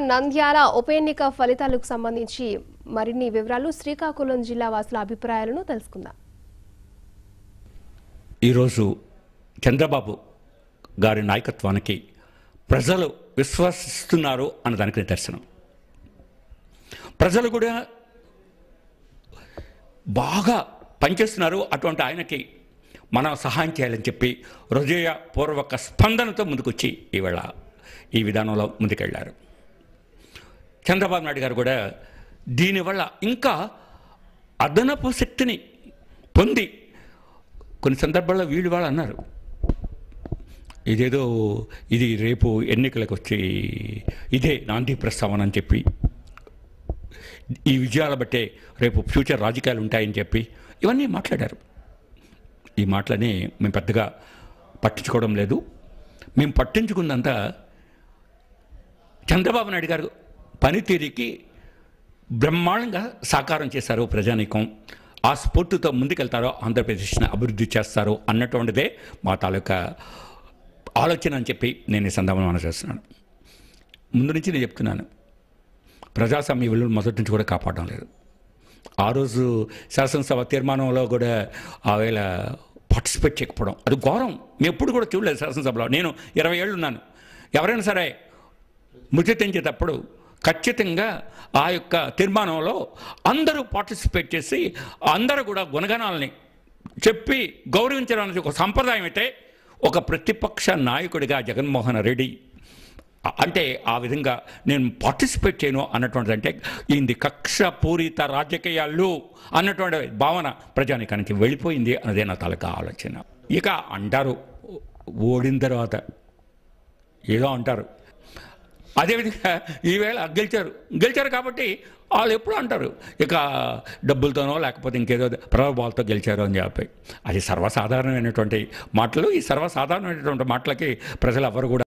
నంద్యాల ఉప ఎన్నిక ఫలితాలకు సంబంధించి మరిన్ని వివరాలు శ్రీకాకుళం జిల్లా వాసుల అభిప్రాయాలను తెలుసుకుందాం ఈరోజు చంద్రబాబు గారి నాయకత్వానికి ప్రజలు విశ్వసిస్తున్నారు అన్న దానికి నిదర్శనం ప్రజలు కూడా బాగా పనిచేస్తున్నారు అటువంటి ఆయనకి మనం సహాయం చేయాలని చెప్పి హృదయపూర్వక స్పందనతో ముందుకొచ్చి ఈవేళ ఈ విధానంలో ముందుకెళ్లారు చంద్రబాబు నాయుడు గారు కూడా దీనివల్ల ఇంకా అదనపు శక్తిని పొంది కొన్ని సందర్భాల్లో వీళ్ళు వాళ్ళు అన్నారు ఇదేదో ఇది రేపు ఎన్నికలకు వచ్చి ఇదే నాంది ప్రస్తావన అని చెప్పి ఈ విజయాల బట్టే రేపు ఫ్యూచర్ రాజకీయాలు ఉంటాయని చెప్పి ఇవన్నీ మాట్లాడారు ఈ మాటలని మేము పెద్దగా పట్టించుకోవడం లేదు మేము పట్టించుకున్నంత చంద్రబాబు నాయుడు గారు పనితీరుకి బ్రహ్మాండంగా సాకారం చేశారు ప్రజానీకం ఆ స్ఫూర్తితో ముందుకెళ్తారో ఆంధ్రప్రదేశ్ని అభివృద్ధి చేస్తారు అన్నటువంటిదే మా తాలూకా ఆలోచన అని చెప్పి నేను ఈ సందర్భంలో మనం చేస్తున్నాను ముందు నుంచి నేను చెప్తున్నాను ప్రజాస్వామ్య విలువలు మొదటి నుంచి కూడా కాపాడడం లేదు ఆ రోజు శాసనసభ తీర్మానంలో కూడా ఆ వేళ పార్టిసిపేట్ చేయకపోవడం అది ఘోరం మేము ఎప్పుడు కూడా చూడలేదు శాసనసభలో నేను ఇరవై ఏళ్ళు ఉన్నాను ఎవరైనా సరే మృతి తెంచేటప్పుడు ఖచ్చితంగా ఆ యొక్క తీర్మానంలో అందరూ పార్టిసిపేట్ చేసి అందరూ కూడా గుణగణాలని చెప్పి గౌరవించడం అనేది ఒక సంప్రదాయం అయితే ఒక ప్రతిపక్ష నాయకుడిగా జగన్మోహన్ రెడ్డి అ- అంటే ఆ విధంగా నేను పార్టిసిపేట్ చేయను అన్నటువంటిది అంటే ఇది కక్ష పూరిత రాజకీయాలు అన్నటువంటి భావన ప్రజానికానికి వెళ్ళిపోయింది అన్నదే నా తలక ఆలోచన ఇక అంటారు ఓడిన తర్వాత ఏదో అంటారు అదేవిధంగా ఈవేళ గెలిచారు గెలిచారు కాబట్టి వాళ్ళు ఎప్పుడు అంటారు ఇక డబ్బులతోనో లేకపోతే ఇంకేదో ప్రభావాలతో గెలిచారు అని చెప్పి అది సర్వసాధారణమైనటువంటి మాటలు ఈ సర్వసాధారణమైనటువంటి మాటలకి ప్రజలు ఎవరు కూడా